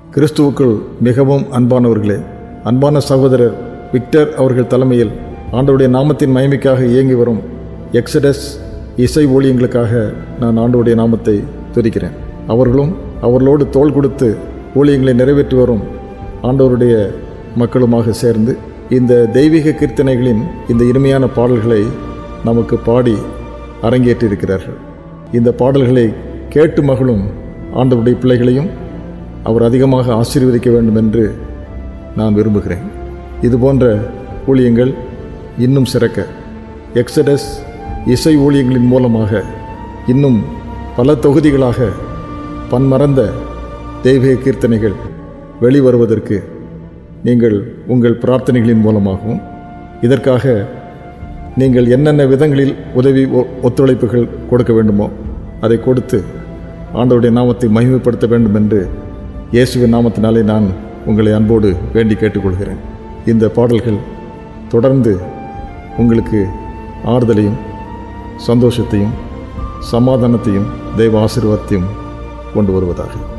கிறிஸ்துவுக்குள் மிகவும் அன்பானவர்களே அன்பான சகோதரர் விக்டர் அவர்கள் தலைமையில் ஆண்டவருடைய நாமத்தின் மகிமைக்காக இயங்கி வரும் எக்ஸடஸ் இசை ஊழியங்களுக்காக நான் ஆண்டவருடைய நாமத்தை துதிக்கிறேன் அவர்களும் அவர்களோடு தோள் கொடுத்து ஊழியங்களை நிறைவேற்றி வரும் ஆண்டவருடைய மக்களுமாக சேர்ந்து இந்த தெய்வீக கீர்த்தனைகளின் இந்த இனிமையான பாடல்களை நமக்கு பாடி அரங்கேற்றிருக்கிறார்கள் இந்த பாடல்களை கேட்டு மகளும் ஆண்டவருடைய பிள்ளைகளையும் அவர் அதிகமாக ஆசீர்வதிக்க வேண்டும் என்று நான் விரும்புகிறேன் இது போன்ற ஊழியங்கள் இன்னும் சிறக்க எக்ஸடஸ் இசை ஊழியங்களின் மூலமாக இன்னும் பல தொகுதிகளாக பன்மறந்த தெய்வீக கீர்த்தனைகள் வெளிவருவதற்கு நீங்கள் உங்கள் பிரார்த்தனைகளின் மூலமாகவும் இதற்காக நீங்கள் என்னென்ன விதங்களில் உதவி ஒ- ஒத்துழைப்புகள் கொடுக்க வேண்டுமோ அதை கொடுத்து ஆண்டவருடைய நாமத்தை மகிமைப்படுத்த வேண்டும் என்று இயேசுவின் நாமத்தினாலே நான் உங்களை அன்போடு வேண்டி கேட்டுக்கொள்கிறேன் இந்த பாடல்கள் தொடர்ந்து உங்களுக்கு ஆறுதலையும் சந்தோஷத்தையும் சமாதானத்தையும் தெய்வ ஆசீர்வாதத்தையும் கொண்டு வருவதாக